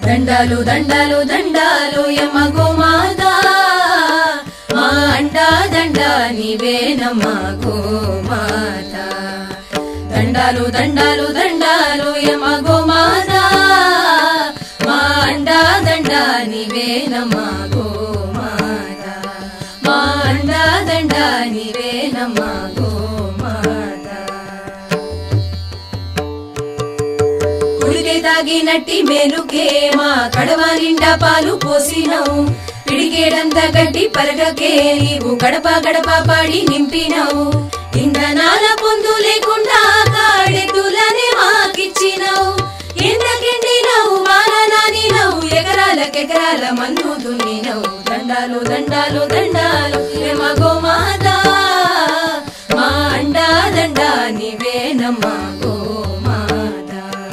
దండాలు దండాలు దండాలు యమ గోమాత మా అండా దండ నీవేనమ్మ గోమాత దండాలు దండాలు దండాలు యమ గోమాత మా అండా దండ నీవేనమ్మ గోమాత మా అండా దండ నీవేనమ్మ గోమాత కుడికే తాగినట్టి మేలుకే మా కడవ నిండా పాలు పోసినవు పిడికేడంతా గట్టి పరగకే నీవు గడప గడప పాడి నింపినవు ఇంధనాల పొందు లేకుండా కాడెతులనే మాకిచ్చినవు ఎండకెండినవు వాన నానినవు ఎకరాలకెకరాల మన్ను దున్నినవు దండాలు దండాలు దండాలు ఏమ గోమాత మా అండా దండా నీవేనమ్మ గోమాత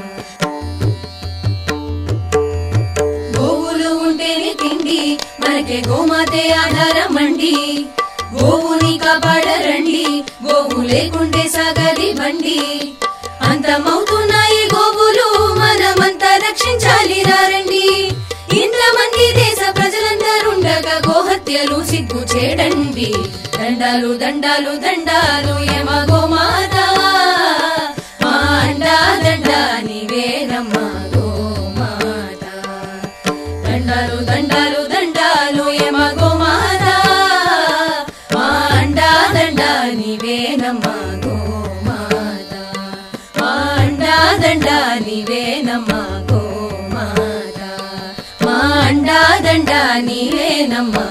గోవులు ఉంటేనే తిండి మనకే గోమాతే ఆధారం అండి గోవుని కాపాడరండి గోవు లేకుంటే సాగది బండి అంతమవుతున్నాయి గోవులు మనమంతా రక్షించాలి రండి ఇంతమంది దేశ ప్రజలందరుండగా గోహత్యలు సిగ్గు చేడండి దండాలు దండాలు దండాలు యమ గోమాత మా అండా దండ నీవేనమ్మ గోమాత దండాలు దండాలు దండాలు యమ గోమాత మా అండా దండ నీవేనమ్మ గోమాత మా అండా దండ నీవేనమ్మ గోమాత మా అండా దండ నీవేనమ్మ